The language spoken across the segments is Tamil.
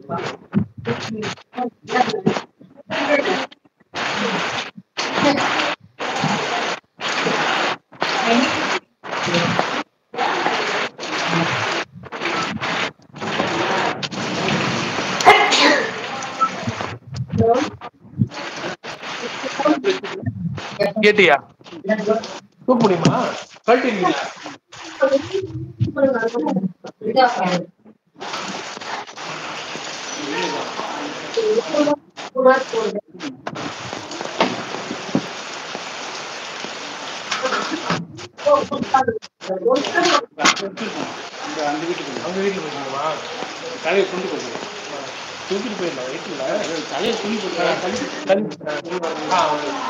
கேட்டியா தூக்க முடியுமா கழட்டிங்களா இந்த அந்த வீட்டுக்கு அவங்க வீட்டுல போயிருக்கீங்களா தலையை கொண்டு போகுது தூக்கிட்டு போயிடலாம் வயிற்றுல தலையை துணி போட்டு தள்ளி ஆ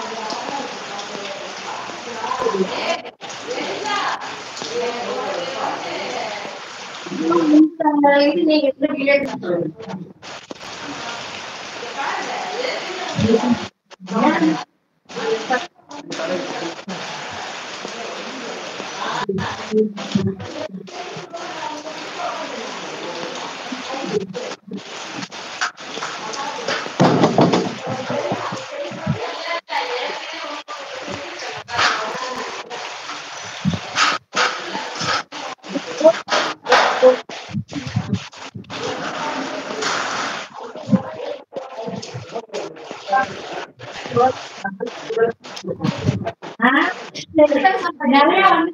நிறைய வந்து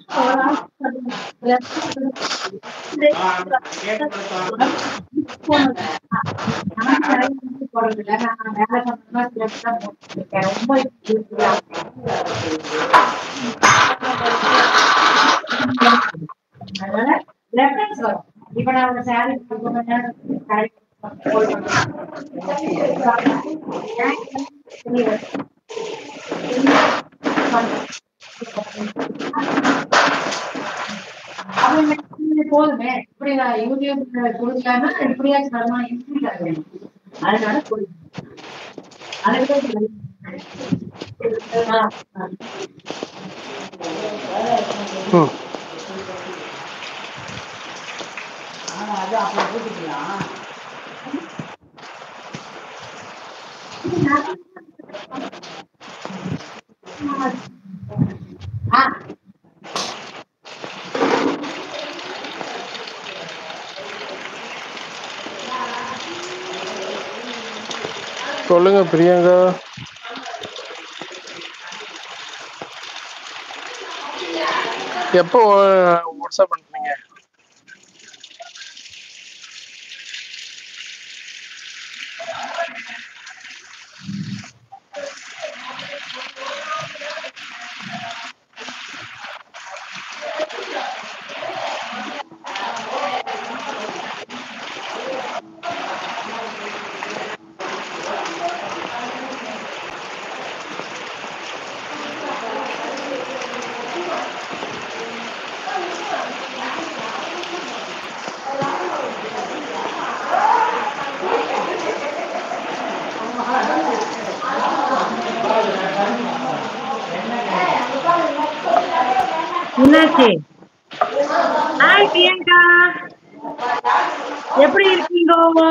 அதனால ரெஃபரன்ஸ் வரும் இப்ப நான் ஒரு சாரி சாரி அவங்க போதுமே இப்படி நான் யூடியூப்ல கொடுக்கலாம்னா இப்படியாச்சும் வரமா இன்க்ரீஸ் ஆகுது அதனால கொடுங்க அதுக்கு ம் ஆ சொல்லுங்க பிரியங்கா எப்போ வாட்ஸ்அப் பண்ணுறீங்க என்னாச்சு ஹாய் பிரியங்கா எப்படி இருக்கீங்க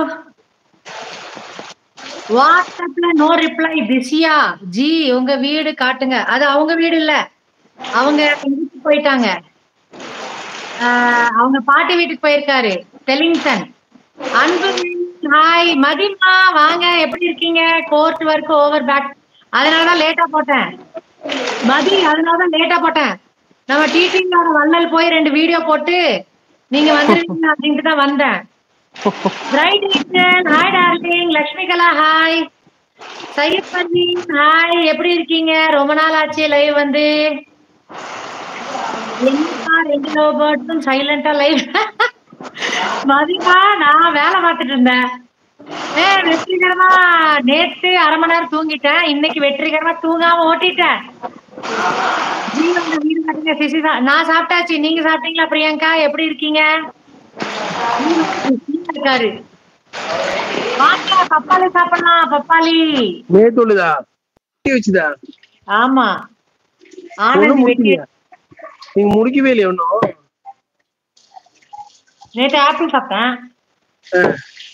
வாட்ஸ்அப்ல நோ ரிப்ளை பிஸியா ஜி உங்க வீடு காட்டுங்க அது அவங்க வீடு இல்ல அவங்க வீட்டுக்கு போயிட்டாங்க ஆஹ் அவங்க பாட்டி வீட்டுக்கு போயிருக்காரு தெலிங்டன் அன்பு ஹாய் மதிமா வாங்க எப்படி இருக்கீங்க கோர்ட் ஒர்க் ஓவர் பேக் அதனாலதான் லேட்டா போட்டேன் மதி அதனாலதான் லேட்டா போட்டேன் நம்ம டீச்சிங்கோட வள்ளல் போய் ரெண்டு வீடியோ போட்டு நீங்க வந்துருக்கீங்க அப்படின்ட்டு தான் வந்தேன் பிரைட் hi darling Lakshmi Kala hi Syed Parveen hi எப்படி இருக்கீங்க ரொம்ப நாள் ஆச்சு லைவ் வந்து என்னப்பா ரெண்டு லவ் பேர்ட்ஸும் சைலண்டா லைவ் மதிமா நான் வேலை பார்த்துட்டு இருந்தேன் ஏ வெற்றிகரமா நேத்து அரை மணி நேரம் தூங்கிட்டேன் இன்னைக்கு வெற்றிகரமா தூங்காம ஓட்டிட்டேன் ஜீவன் வீடு கட்டுங்க சிசி சா- நான் சாப்பிட்டாச்சு நீங்க சாப்பிட்டீங்களா பிரியங்கா எப்படி இருக்கீங்க ஜீவன் இருக்காரு வாங்க பப்பாளி சாப்பிடலாம் பப்பாளி நேத்துள்ளதா வச்சுதா ஆமா ஒண்ணும் ஆனந்த் வெட்டி முடிக்கலையா நீங்க முடிக்கவே இல்லையா ஒன்றும் நேத்து ஆப்பிள் சாப்பிட்டேன்